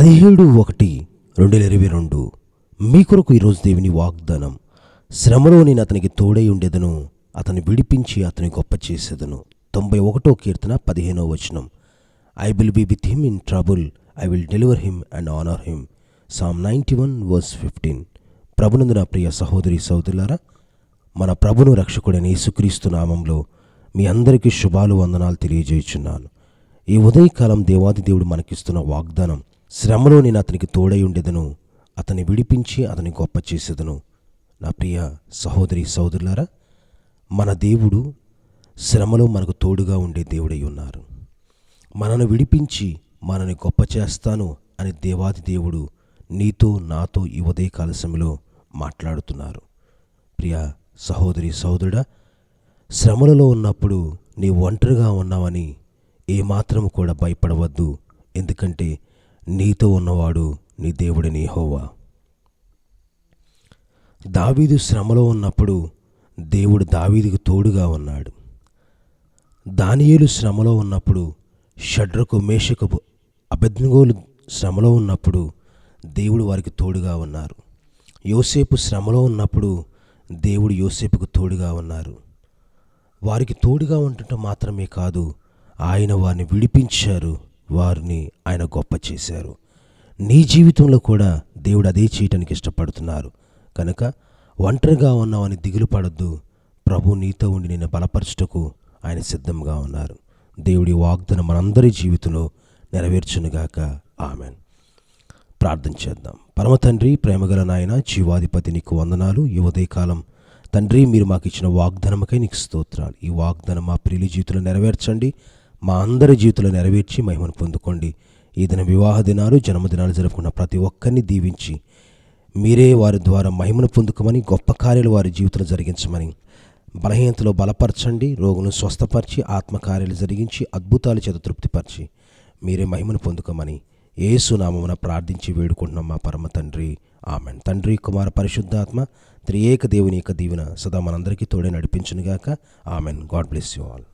పదిహేడు ఒకటి రెండు వేల ఇరవై రెండు మీ కొరకు ఈరోజు దేవుని వాగ్దానం శ్రమలో నేను అతనికి తోడై ఉండేదను అతన్ని విడిపించి అతని గొప్ప చేసేదను తొంభై ఒకటో కీర్తన పదిహేనో వచనం I will be with him in trouble I will deliver him and honour him Psalm ninety one verse fifteen ప్రభునందు నా ప్రియ సహోదరి సహోదరులారా మన ప్రభును రక్షకుడైన యేసుక్రీస్తు నామంలో మీ అందరికీ శుభాలు వందనాలు తెలియజేయుచున్నాను ఈ ఉదయకాలం దేవాది దేవుడు మనకిస్తున్న వాగ్దానం శ్రమలో నేను అతనికి తోడై ఉండేదను అతన్ని విడిపించి అతని గొప్ప చేసేదను నా ప్రియ సహోదరి సహోదరులారా మన దేవుడు శ్రమలో మనకు తోడుగా ఉండే దేవుడై ఉన్నారు మనను విడిపించి మనని గొప్ప చేస్తాను అని దేవాది దేవుడు నీతో నాతో ఈ ఉదయకాల సమయంలో మాట్లాడుతున్నారు ప్రియ సహోదరి సహోదరుడా శ్రమలలో ఉన్నప్పుడు నీ ఒంటరిగా ఉన్నావని ఏమాత్రం కూడా భయపడవద్దు ఎందుకంటే నీతో ఉన్నవాడు నీ దేవుడిని హోవా దావీదు శ్రమలో ఉన్నప్పుడు దేవుడు దావీదుకు తోడుగా ఉన్నాడు దానియేలు శ్రమలో ఉన్నప్పుడు షడ్రకు మేషకపు అభెజ్ఞగోలు శ్రమలో ఉన్నప్పుడు దేవుడు వారికి తోడుగా ఉన్నారు యోసేపు శ్రమలో ఉన్నప్పుడు దేవుడు యోసేపుకు తోడుగా ఉన్నారు వారికి తోడుగా ఉండటం మాత్రమే కాదు ఆయన వారిని విడిపించారు వారిని ఆయన గొప్ప చేశారు నీ జీవితంలో కూడా దేవుడు అదే చేయటానికి ఇష్టపడుతున్నారు కనుక ఒంటరిగా ఉన్నావని దిగులు పడద్దు ప్రభు నీతో ఉండి నిన్ను బలపరచుటకు ఆయన సిద్ధంగా ఉన్నారు దేవుడి వాగ్దానం మనందరి జీవితంలో నెరవేర్చునుగాక ఆమెన్ ప్రార్థన చేద్దాం పరమ తండ్రి ప్రేమగల నాయన జీవాధిపతి నీకు వందనాలు ఈ ఉదయకాలం తండ్రి మీరు మాకు ఇచ్చిన వాగ్దానమకై నీకు స్తోత్రాలు ఈ వాగ్దానం మా ప్రియుల జీవితంలో నెరవేర్చండి మా అందరి జీవితంలో నెరవేర్చి మహిమను పొందుకోండి ఈ దిన వివాహ దినాలు జన్మదినాలు జరుపుకున్న ప్రతి ఒక్కరిని దీవించి మీరే వారి ద్వారా మహిమను పొందుకోమని గొప్ప కార్యాలు వారి జీవితంలో జరిగించమని బలహీనతలో బలపరచండి రోగులను స్వస్థపరిచి ఆత్మకార్యాలు జరిగించి అద్భుతాలు చేత తృప్తిపరిచి మీరే మహిమను పొందుకోమని ఏసునామమున ప్రార్థించి వేడుకుంటున్నాం మా పరమ తండ్రి ఆమెన్ తండ్రి కుమార పరిశుద్ధాత్మ త్రియేక దేవుని యొక్క దీవెన సదా మనందరికీ తోడే నడిపించునుగాక amen God bless you all